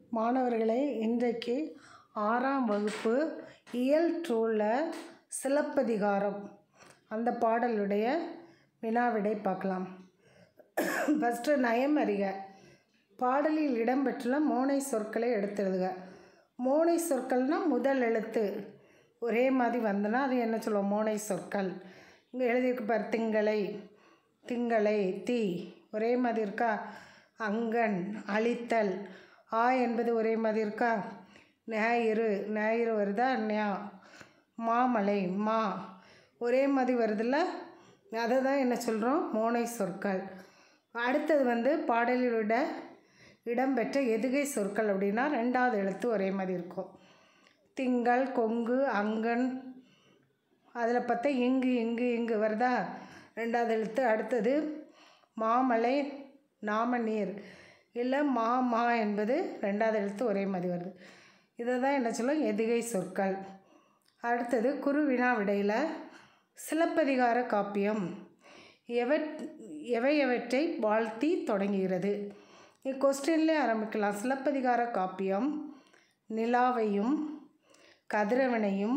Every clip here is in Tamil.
மாணவர்களே இன்றைக்கு ஆறாம் வகுப்பு இயல் டூவில் சிலப்பதிகாரம் அந்த பாடலுடைய வினாவிடை பார்க்கலாம் ஃபஸ்ட்டு நயம் அறிக பாடலில் இடம்பெற்றுள்ள மோனை சொற்களை எடுத்தெழுதுக மோனை சொற்கள்னால் முதல் எழுத்து ஒரே மாதிரி வந்தனா அது என்ன சொல்லுவோம் மோனை சொற்கள் இங்கே எழுதியிருக்கு பார் திங்களை திங்களை தீ ஒரே மாதிரி இருக்கா அங்கன் அழித்தல் ஆ என்பது ஒரே மாதிரி இருக்கா ஞாயிறு ஞாயிறு வருதா ஞா மாமலை மா ஒரே மாதிரி வருதுல்ல அதை தான் என்ன சொல்கிறோம் மோனை சொற்கள் அடுத்தது வந்து பாடலில் விட இடம்பெற்ற எதுகை சொற்கள் அப்படின்னா ரெண்டாவது எழுத்து ஒரே மாதிரி இருக்கும் திங்கள் கொங்கு அங்கன் அதில் பார்த்தா இங்கு இங்கு இங்கு வருதா ரெண்டாவது எழுத்து அடுத்தது மாமலை நாம நீர் இல்லை மா மா என்பது ரெண்டாவது எழுத்து ஒரே மாதிரி வருது இதை தான் என்ன சொல்லும் எதுகை சொற்கள் அடுத்தது குருவினா விடையில் சிலப்பதிகார காப்பியம் எவட் எவை எவற்றை வாழ்த்தி தொடங்குகிறது கொஸ்டின்லேயே ஆரம்பிக்கலாம் சிலப்பதிகார காப்பியம் நிலாவையும் கதிரவனையும்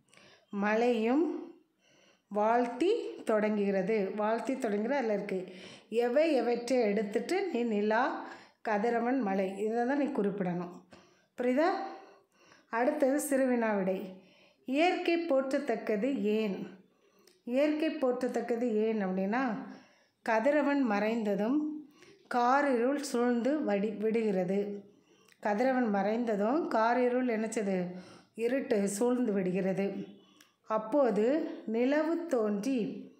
மலையும் வாழ்த்தி தொடங்குகிறது வாழ்த்தி தொடங்குகிற அதில் இருக்குது எவை எவற்றை எடுத்துட்டு நீ நிலா கதிரவன் மலை இதை தான் நீ குறிப்பிடணும் புரியுதா அடுத்தது சிறுவினா விடை இயற்கை போற்றத்தக்கது ஏன் இயற்கை போற்றத்தக்கது ஏன் அப்படின்னா கதிரவன் மறைந்ததும் காரிருள் சூழ்ந்து வடி விடுகிறது கதிரவன் மறைந்ததும் காரிருள் என்னச்சது இருட்டு சூழ்ந்து விடுகிறது அப்போது நிலவு தோன்றி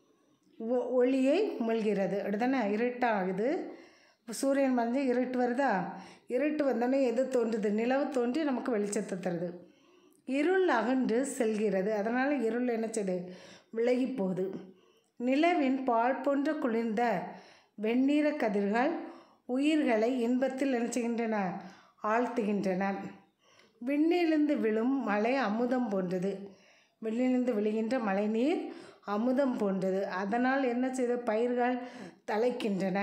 ஒ- ஒளியை உமிழ்கிறது அப்படிதானே இருட்டாகுது சூரியன் மறைஞ்சு இருட்டு வருதா இருட்டு வந்தோடனே எது தோன்றுது நிலவு தோன்றி நமக்கு வெளிச்சத்தை தருது இருள் அகன்று செல்கிறது அதனால் இருள் என்னச்சது விலகி போகுது நிலவின் பால் போன்ற குளிர்ந்த வெண்ணிற கதிர்கள் உயிர்களை இன்பத்தில் நினைச்சுகின்றன ஆழ்த்துகின்றன விண்ணிலிருந்து விழும் மழை அமுதம் போன்றது விண்ணிலிருந்து விழுகின்ற மழைநீர் அமுதம் போன்றது அதனால் என்ன செய்த பயிர்கள் தலைக்கின்றன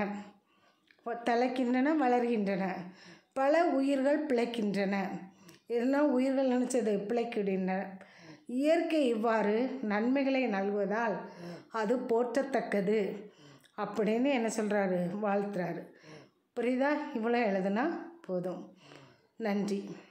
தலைக்கின்றன வளர்கின்றன பல உயிர்கள் பிழைக்கின்றன இதனால் உயிர்கள் நினச்சது பிழைக்கின்றன இயற்கை இவ்வாறு நன்மைகளை நல்குவதால் அது போற்றத்தக்கது அப்படின்னு என்ன சொல்கிறாரு வாழ்த்துறாரு புரியுதா இவ்வளோ எழுதுனா போதும் நன்றி